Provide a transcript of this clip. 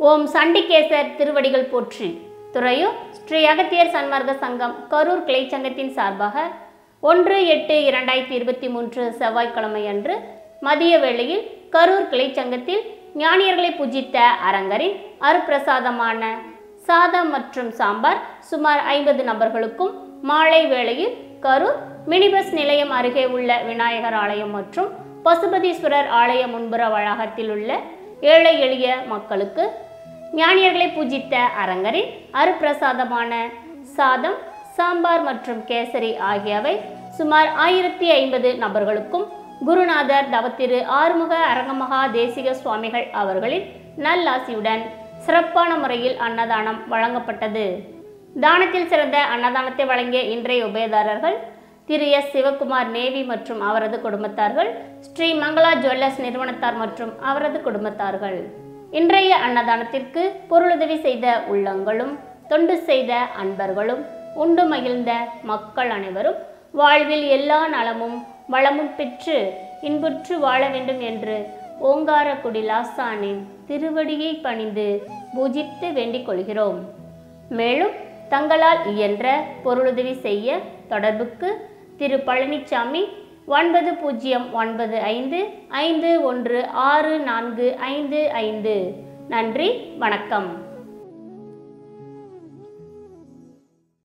ஓம் சண்டிகேசர் திருவடிகள் போற்றி துறையூர் ஸ்ரீ அகத்தியர் சன்மார்க்க சங்கம் கரூர் கிளை சங்கத்தின் சார்பாக ஒன்று எட்டு இரண்டாயிரத்தி இருபத்தி மூன்று செவ்வாய்க்கிழமை அன்று மதிய வேளையில் கரூர் கிளை சங்கத்தில் ஞானியர்களை பூஜித்த அரங்கரின் அருப்பிரசாதமான சாதம் மற்றும் சாம்பார் சுமார் ஐம்பது நபர்களுக்கும் மாலை வேளையில் கரூர் மினி பஸ் நிலையம் அருகே உள்ள விநாயகர் ஆலயம் மற்றும் பசுபதீஸ்வரர் ஆலய முன்புற வளாகத்தில் உள்ள ஏழை எளிய மக்களுக்கு ஞானியர்களை பூஜித்த அரங்கரின் அருப்பிரசாதமான சாதம் சாம்பார் மற்றும் கேசரி ஆகியவை சுமார் ஆயிரத்தி ஐம்பது நபர்களுக்கும் குருநாதர் தவத்திரு ஆறுமுக அரங்கமகா தேசிக சுவாமிகள் அவர்களின் நல்லாசியுடன் சிறப்பான முறையில் அன்னதானம் வழங்கப்பட்டது தானத்தில் சிறந்த அன்னதானத்தை வழங்கிய இன்றைய உபயதாரர்கள் திரு எஸ் சிவகுமார் நேவி மற்றும் அவரது குடும்பத்தார்கள் ஸ்ரீ மங்களா ஜுவல்லர்ஸ் நிறுவனத்தார் மற்றும் அவரது குடும்பத்தார்கள் இன்றைய அன்னதானத்திற்கு பொருளுதவி செய்த உள்ளங்களும் தொண்டு செய்த அன்பர்களும் உண்டு மகிழ்ந்த மக்கள் அனைவரும் வாழ்வில் எல்லா நலமும் வளமும் பெற்று இன்புற்று வாழ வேண்டும் என்று ஓங்காரக்குடி லாசானின் திருவடியை பணிந்து பூஜித்து வேண்டிக் கொள்கிறோம் மேலும் தங்களால் இயன்ற பொருளுதவி செய்ய தொடர்புக்கு திரு பழனிசாமி ஒன்பது பூஜ்ஜியம் ஒன்பது ஐந்து ஐந்து ஒன்று ஆறு நான்கு ஐந்து ஐந்து நன்றி வணக்கம்